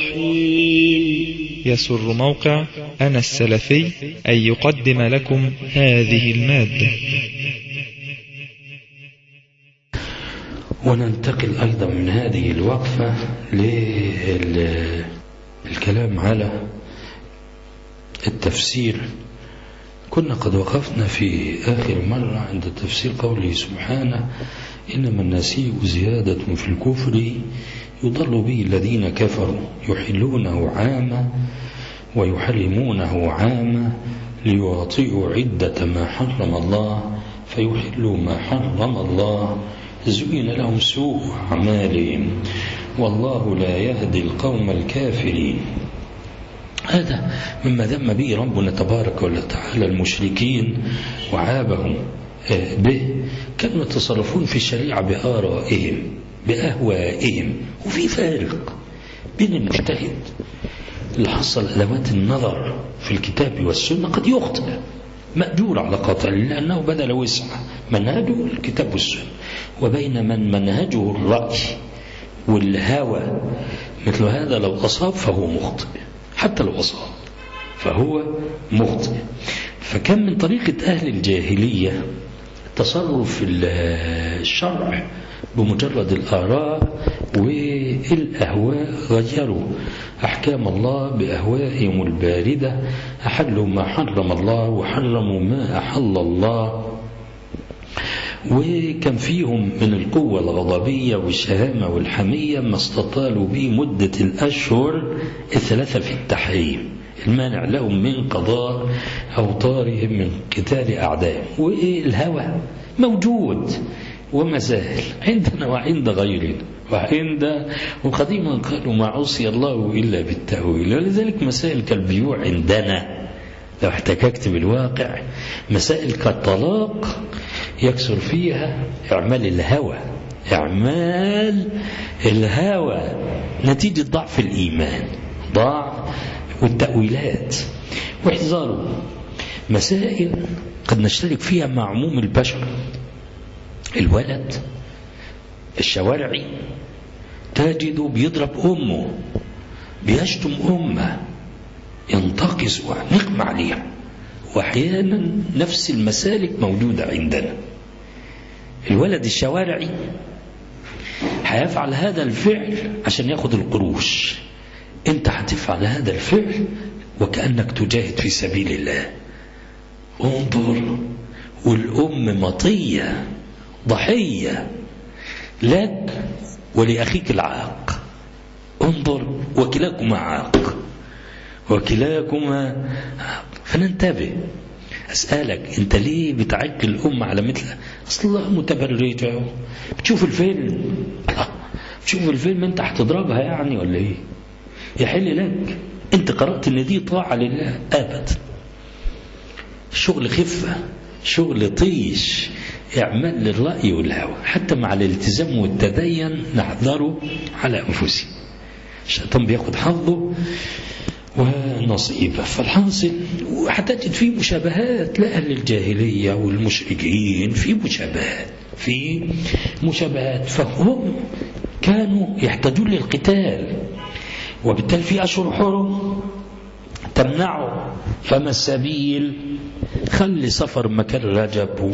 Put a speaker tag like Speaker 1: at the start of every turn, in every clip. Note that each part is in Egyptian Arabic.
Speaker 1: الرحيم يسر موقع أنا السلفي أن يقدم لكم هذه المادة
Speaker 2: وننتقل أيضا من هذه الوقفة للكلام على التفسير كنا قد وقفنا في آخر مرة عند تفسير قوله سبحانه إنما النسيء زيادة في الكفر يضل به الذين كفروا يحلونه عاما ويحرمونه عاما ليواطئوا عدة ما حرم الله فيحلوا ما حرم الله زين لهم سوء أعمالهم والله لا يهدي القوم الكافرين هذا مما ذم به ربنا تبارك وتعالى المشركين وعابهم به كانوا يتصرفون في الشريعة بآرائهم بأهوائهم وفي فارق بين المجتهد اللي حصل أدوات النظر في الكتاب والسنة قد يخطئ مأجور على قطع لأنه بذل وسع منهجه الكتاب والسنة وبين من منهجه الرأي والهوى مثل هذا لو أصاب فهو مخطئ حتى لو أصاب فهو مخطئ فكان من طريقة أهل الجاهلية التصرف في الشرع بمجرد الآراء والأهواء غيروا أحكام الله بأهوائهم الباردة أحلوا ما حرم الله وحرموا ما أحل الله وكان فيهم من القوة الغضبية والشهامة والحمية ما استطالوا به مدة الأشهر الثلاثة في التحريم المانع لهم من قضاء أوطارهم من قتال أعدائهم والهوى موجود وما زال عندنا وعند غيرنا وعند وقديما قالوا ما عصي الله إلا بالتأويل ولذلك مسائل كالبيوع عندنا لو احتككت بالواقع مسائل كالطلاق يكثر فيها إعمال الهوى إعمال الهوى نتيجة ضعف الإيمان ضعف والتأويلات واحذروا مسائل قد نشترك فيها مع عموم البشر الولد الشوارعي تجده بيضرب أمه بيشتم أمه ينتقص ونقم عليها وأحيانا نفس المسالك موجودة عندنا الولد الشوارعي هيفعل هذا الفعل عشان ياخد القروش انت هتفعل هذا الفعل وكأنك تجاهد في سبيل الله انظر والأم مطية ضحية لك ولأخيك العاق انظر وكلاكما عاق وكلاكما عاق فننتبه أسألك أنت ليه بتعك الأم على مثل أصل الله متبرجة بتشوف الفيلم بتشوف الفيلم أنت هتضربها يعني ولا إيه يحل لك أنت قرأت إن دي طاعة لله أبدا شغل خفة شغل طيش اعمال للرأي والهوى حتى مع الالتزام والتدين نحذره على أنفسنا الشيطان بياخد حظه ونصيبه فالحاصل وهتجد فيه مشابهات لأهل الجاهلية والمشركين في مشابهات في مشابهات فهم كانوا يحتاجون للقتال وبالتالي في أشهر حرم تمنعه فما السبيل خلي سفر مكان رجب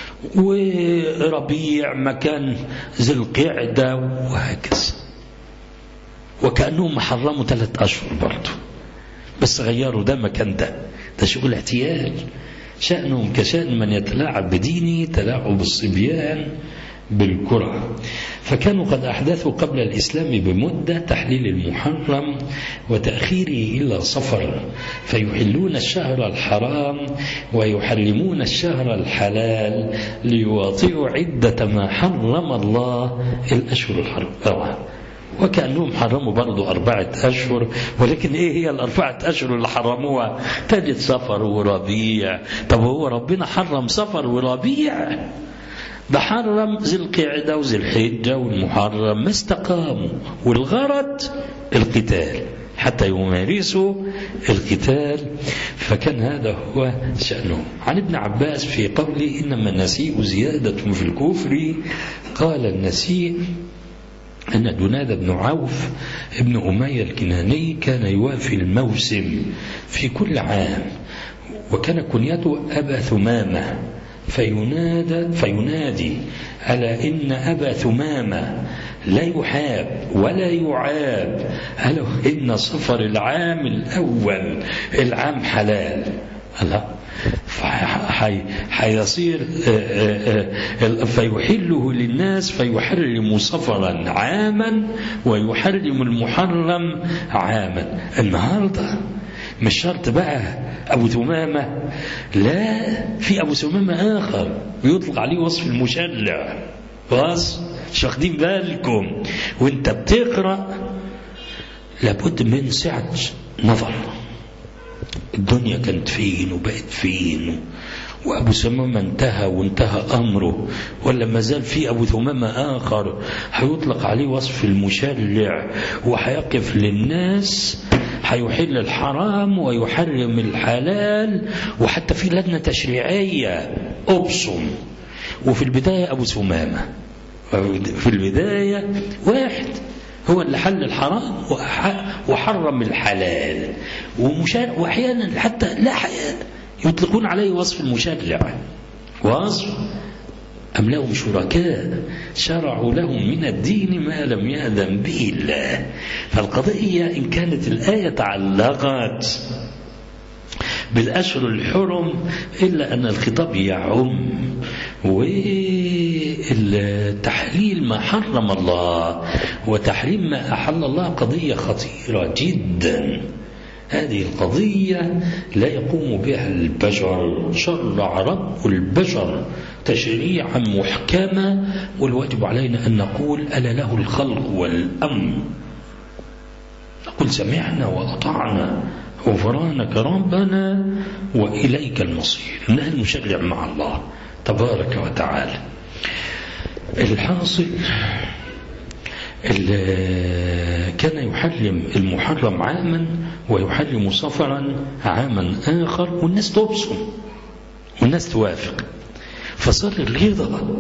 Speaker 2: وربيع مكان ذي القعدة وهكذا وكأنهم حرموا ثلاث أشهر برضه بس غيروا ده مكان ده ده شغل احتيال شأنهم كشأن من يتلاعب بدينه تلاعب الصبيان بالكرة فكانوا قد أحدثوا قبل الإسلام بمدة تحليل المحرم وتأخيره إلى صفر فيحلون الشهر الحرام ويحرمون الشهر الحلال ليواطئوا عدة ما حرم الله الأشهر الحرام وكأنهم حرموا برضو أربعة أشهر ولكن إيه هي الأربعة أشهر اللي حرموها تجد سفر وربيع طب هو ربنا حرم سفر وربيع ده حرم ذي القعدة وذي الحجة والمحرم ما استقاموا والغرض القتال حتى يمارسوا القتال فكان هذا هو شأنه عن ابن عباس في قوله إنما النسيء زيادة في الكفر قال النسيء أن دناد بن عوف ابن أمية الكناني كان يوافي الموسم في كل عام وكان كنيته أبا ثمامة فينادى فينادي على إن أبا ثمامة لا يحاب ولا يعاب ألا إن صفر العام الأول العام حلال الله حيصير فيحله للناس فيحرم صفرا عاما ويحرم المحرم عاما النهارده مش شرط بقى أبو ثمامة لا في أبو ثمامة آخر يطلق عليه وصف المشرع خلاص مش واخدين بالكم وانت بتقرأ لابد من سعة نظر الدنيا كانت فين وبقت فين وأبو ثمامة انتهى وانتهى أمره ولا ما زال في أبو ثمامة آخر هيطلق عليه وصف المشرع وهيقف للناس هيحل الحرام ويحرم الحلال وحتى في لجنة تشريعية أبصم وفي البداية أبو ثمامة في البداية واحد هو اللي حل الحرام وحرم الحلال وأحيانا حتى لا حياء يطلقون عليه وصف المشرع وصف أم لهم شركاء شرعوا لهم من الدين ما لم يأذن به الله فالقضية إن كانت الآية تعلقت بالأشهر الحرم إلا أن الخطاب يعم والتحليل ما حرم الله وتحريم ما أحل الله قضية خطيرة جدا هذه القضية لا يقوم بها البشر شرع رب البشر تشريعا محكما والواجب علينا أن نقول ألا له الخلق والأمر نقول سمعنا وأطعنا غفرانك ربنا وإليك المصير إنها المشرع مع الله تبارك وتعالى الحاصل كان يحرم المحرم عاما ويحرم صفرا عاما آخر والناس تبصم والناس توافق فصار الرضا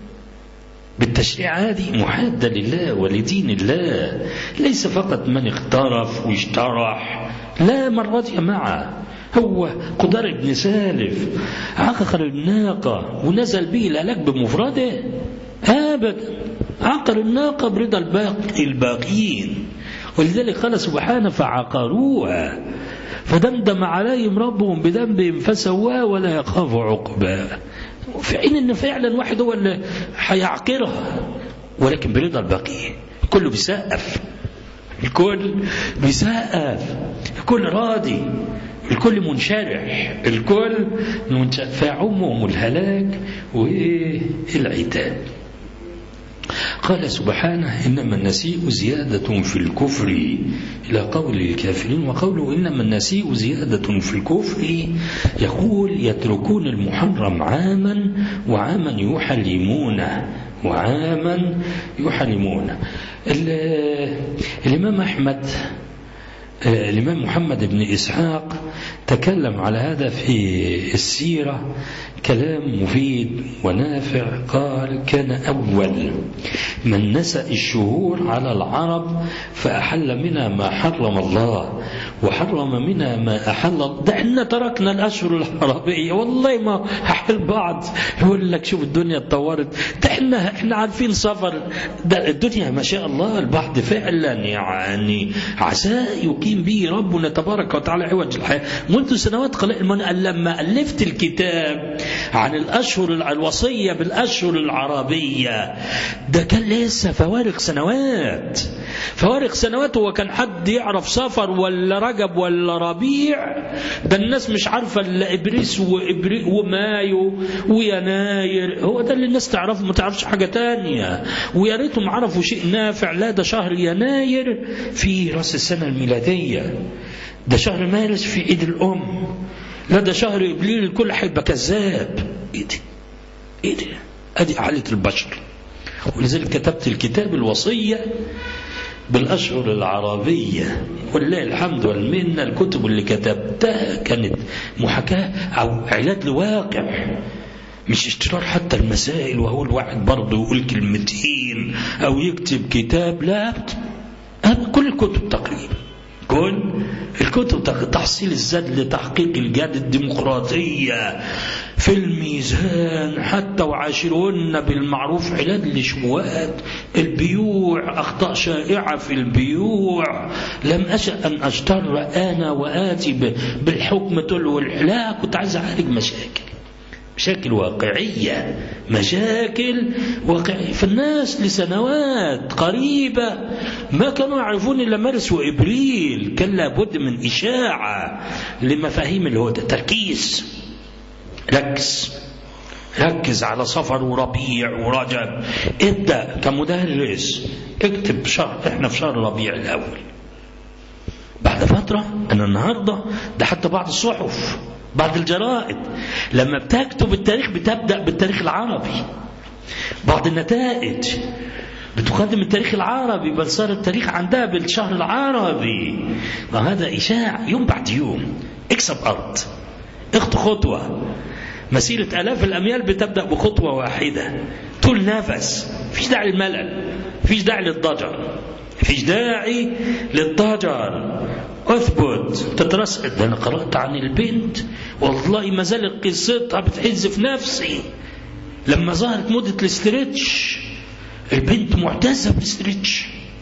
Speaker 2: بالتشريع هذه محادة لله ولدين الله ليس فقط من اخترف واشترح لا من رضي معه هو قدر بن سالف عقر الناقة ونزل به الهلاك بمفرده أبدا عقر الناقة برضا الباقي الباقين ولذلك قال سبحانه فعقروها فدمدم عليهم ربهم بذنبهم فسواه ولا يخاف عقباه في حين ان فعلا واحد هو اللي هيعقرها ولكن برضا الباقي كله بيسقف الكل بيسقف الكل راضي الكل منشرح الكل منشرح فيعمهم الهلاك والعتاب قال سبحانه إنما النسيء زيادة في الكفر إلى قول الكافرين وقوله إنما النسيء زيادة في الكفر يقول يتركون المحرم عاما وعاما يحرمونه وعاما يحرمونه الإمام أحمد الإمام محمد بن إسحاق تكلم على هذا في السيرة كلام مفيد ونافع قال كان أول من نسأ الشهور على العرب فأحل منها ما حرم الله وحرم منها ما أحل ده احنا تركنا الأشهر العربية والله ما حل بعض يقول لك شوف الدنيا اتطورت ده احنا احنا عارفين سفر ده الدنيا ما شاء الله البعض فعلا يعني عسى يقيم به ربنا تبارك وتعالى عوج الحياة منذ سنوات قليلة لما ألفت الكتاب عن الأشهر الوصية بالأشهر العربية ده كان لسه فوارق سنوات فوارق سنوات هو كان حد يعرف سفر ولا رجب ولا ربيع ده الناس مش عارفة إلا إبريس وإبري ومايو ويناير هو ده اللي الناس تعرفه ما تعرفش حاجة تانية ويا ريتهم عرفوا شيء نافع لا ده شهر يناير في رأس السنة الميلادية ده شهر مارس في عيد الأم لا ده شهر إبليل الكل هيبقى كذاب إيه دي إيه دي أدي حالة البشر ولذلك كتبت الكتاب الوصية بالأشهر العربية ولله الحمد والمنة الكتب اللي كتبتها كانت محاكاة أو علاج لواقع مش اشترار حتى المسائل وهو الواحد برضه يقول كلمتين أو يكتب كتاب لا كل الكتب تقريبا كل الكتب تحصيل الزاد لتحقيق الجاد الديمقراطية في الميزان حتى وعاشرهن بالمعروف علاج لشبهات البيوع أخطاء شائعة في البيوع لم أشأ أن أشتر أنا وآتي بالحكم تلو لا كنت عايز أعالج مشاكل مشاكل واقعية مشاكل واقعية فالناس لسنوات قريبة ما كانوا يعرفون إلا مارس وإبريل كان لابد من إشاعة لمفاهيم الهدى تركيز ركز ركز على صفر وربيع ورجب ابدأ كمدرس اكتب شهر احنا في شهر ربيع الأول بعد فترة أنا النهاردة ده حتى بعض الصحف بعض الجرائد لما بتكتب التاريخ بتبدأ بالتاريخ العربي بعض النتائج بتقدم التاريخ العربي بل صار التاريخ عندها بالشهر العربي وهذا إشاع يوم بعد يوم اكسب أرض اخطو خطوة مسيرة آلاف الأميال بتبدأ بخطوة واحدة طول نفس فيش داعي للملل فيش داعي للضجر فيش داعي للضجر اثبت تترسل ده انا قرات عن البنت والله ما زالت قصتها بتحز في نفسي لما ظهرت موضه الاسترتش البنت معتزه بالاسترتش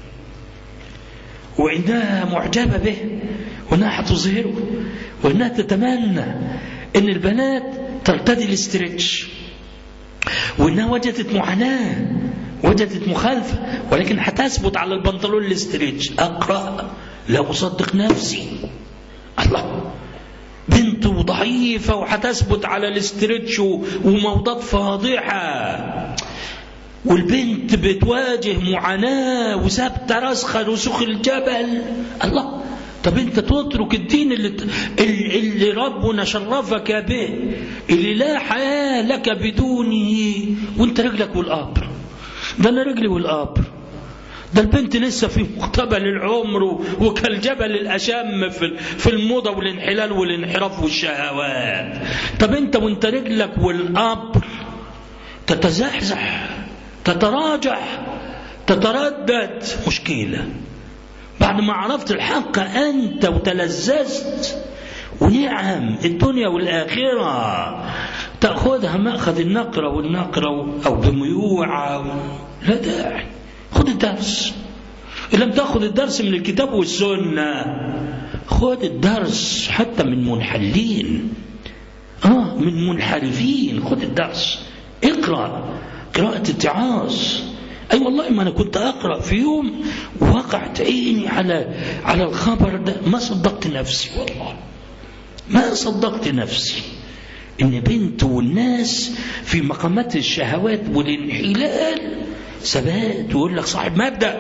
Speaker 2: وانها معجبه به وانها هتظهره وانها تتمنى ان البنات ترتدي الاسترتش وانها وجدت معاناه وجدت مخالفه ولكن هتثبت على البنطلون الاسترتش اقرا لا أصدق نفسي الله بنت ضعيفة وهتثبت على الاسترتش وموضات فاضحة والبنت بتواجه معاناة وثابتة راسخة رسوخ الجبل الله طب انت تترك الدين اللي, اللي ربنا شرفك به اللي لا حياة لك بدونه وانت رجلك والقبر ده انا رجلي والقبر ده البنت لسه في مقتبل العمر وكالجبل الأشم في الموضة والانحلال والانحراف والشهوات طب انت وانت رجلك والقبر تتزحزح تتراجع تتردد مشكلة بعد ما عرفت الحق أنت وتلذذت ونعم الدنيا والآخرة تأخذها مأخذ النقرة والنقرة أو بميوعة لا داعي خد الدرس إن لم تأخذ الدرس من الكتاب والسنة خد الدرس حتى من منحلين آه من منحرفين خد الدرس اقرأ قراءة اتعاظ أي أيوة والله ما أنا كنت أقرأ في يوم وقعت عيني على على الخبر ده ما صدقت نفسي والله ما صدقت نفسي إن بنت والناس في مقامات الشهوات والانحلال ثبات ويقول لك صاحب مبدأ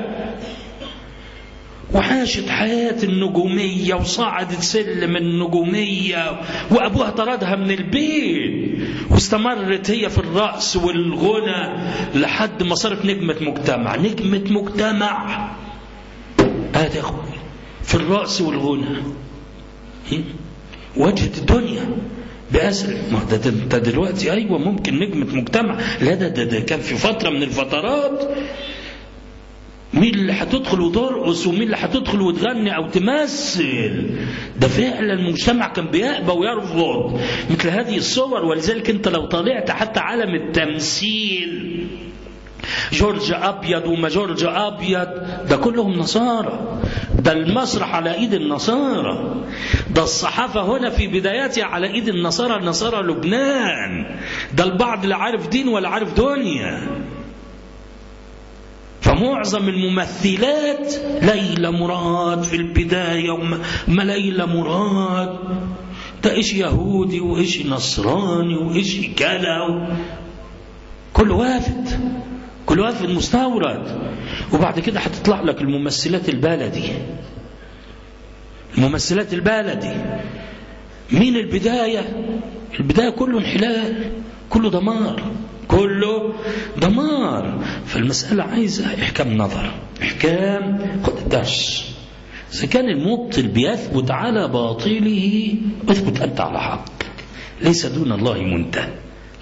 Speaker 2: وعاشت حياة النجومية وصعدت سلم النجومية وأبوها طردها من البيت واستمرت هي في الرأس والغنى لحد ما صارت نجمة مجتمع نجمة مجتمع هذا أخوي في الرأس والغنى وجهة الدنيا بأسر ما ده, ده دلوقتي أيوة ممكن نجمة مجتمع لا ده, ده, ده كان في فترة من الفترات مين اللي هتدخل وترقص ومين اللي هتدخل وتغني او تمثل ده فعلا المجتمع كان بيأبى ويرفض مثل هذه الصور ولذلك انت لو طلعت حتى عالم التمثيل جورج أبيض وما جورج أبيض ده كلهم نصارى ده المسرح على إيد النصارى ده الصحافة هنا في بداياتها على إيد النصارى نصارى لبنان ده البعض لا عارف دين ولا عارف دنيا فمعظم الممثلات ليلى مراد في البداية وما ليلى مراد ده إيش يهودي وإيش نصراني وإيش كذا كل وافد كل وافد مستورد وبعد كده هتطلع لك الممثلات البلدي الممثلات البلدي مين البداية البداية كله انحلال كله دمار كله دمار فالمسألة عايزة إحكام نظر إحكام خد الدرس إذا كان المبطل بيثبت على باطله اثبت أنت على حق ليس دون الله منتهى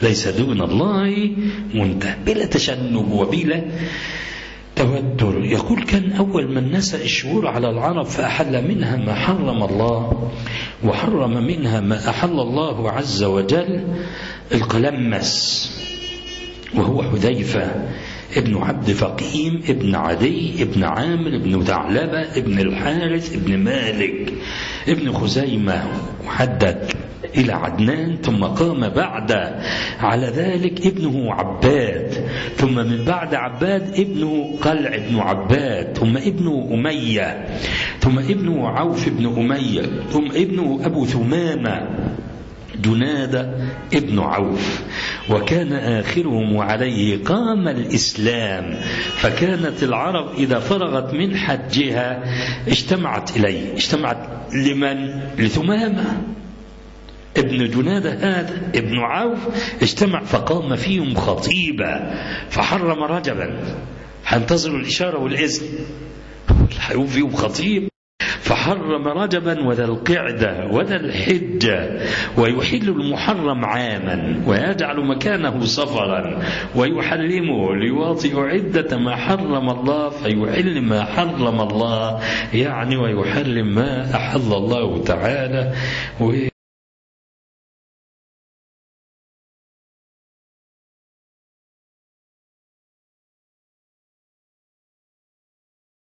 Speaker 2: ليس دون الله منتهى بلا تشنج وبلا توتر يقول كان أول من نسى الشهور على العرب فأحل منها ما حرم الله وحرم منها ما أحل الله عز وجل القلمس وهو حذيفة ابن عبد فقيم ابن عدي ابن عامر ابن ثعلبة ابن الحارث ابن مالك ابن خزيمة محدد إلى عدنان ثم قام بعد على ذلك ابنه عباد ثم من بعد عباد ابنه قلع بن عباد ثم ابنه أمية ثم ابنه عوف بن أمية ثم ابنه أبو ثمامة جنادة ابن عوف وكان آخرهم وعليه قام الإسلام فكانت العرب إذا فرغت من حجها اجتمعت إليه اجتمعت لمن لثمامة ابن جنادة هذا ابن عوف اجتمع فقام فيهم خطيبا فحرم رجبا هنتظروا الإشارة والإذن هيقوم فيهم خطيب فحرم رجبا وذا القعدة وذا الحجة ويحل المحرم عاما ويجعل مكانه سفرا ويحرمه ليواطئ عدة ما حرم الله فيحل ما حرم الله يعني ويحرم ما أحل الله تعالى